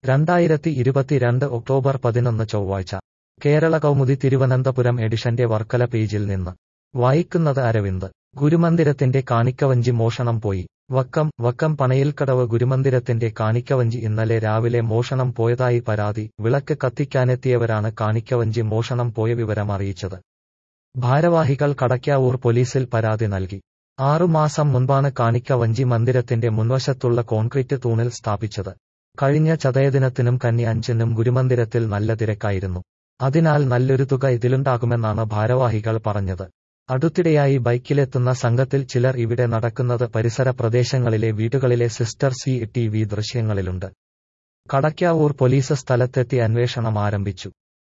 രണ്ടായിരത്തി ഇരുപത്തിരണ്ട് ഒക്ടോബർ പതിനൊന്ന് ചൊവ്വാഴ്ച കേരള കൗമുദി തിരുവനന്തപുരം എഡിഷന്റെ വർക്കല പേജിൽ നിന്ന് വായിക്കുന്നത് അരവിന്ദ് ഗുരുമന്ദിരത്തിന്റെ കാണിക്കവഞ്ചി മോഷണം പോയി വക്കം വക്കം പണയിൽക്കടവ് ഗുരുമന്ദിരത്തിന്റെ കാണിക്കവഞ്ചി ഇന്നലെ രാവിലെ മോഷണം പോയതായി പരാതി വിളക്ക് കത്തിക്കാനെത്തിയവരാണ് കാണിക്കവഞ്ചി മോഷണം പോയ വിവരം അറിയിച്ചത് ഭാരവാഹികൾ കടയ്ക്കാവൂർ പോലീസിൽ പരാതി നൽകി ആറുമാസം മുൻപാണ് കാണിക്കവഞ്ചി മന്ദിരത്തിന്റെ മുൻവശത്തുള്ള കോൺക്രീറ്റ് തൂണിൽ സ്ഥാപിച്ചത് കഴിഞ്ഞ ചതയദിനത്തിനും കന്നി അഞ്ചിനും ഗുരുമന്ദിരത്തിൽ നല്ല തിരക്കായിരുന്നു അതിനാൽ നല്ലൊരു തുക ഇതിലുണ്ടാകുമെന്നാണ് ഭാരവാഹികൾ പറഞ്ഞത് അടുത്തിടെയായി ബൈക്കിലെത്തുന്ന സംഘത്തിൽ ചിലർ ഇവിടെ നടക്കുന്നത് പരിസര പ്രദേശങ്ങളിലെ വീടുകളിലെ സിസ്റ്റർ സി ടി വി ദൃശ്യങ്ങളിലുണ്ട് കടയ്ക്കാവൂർ പോലീസ് സ്ഥലത്തെത്തി അന്വേഷണം ആരംഭിച്ചു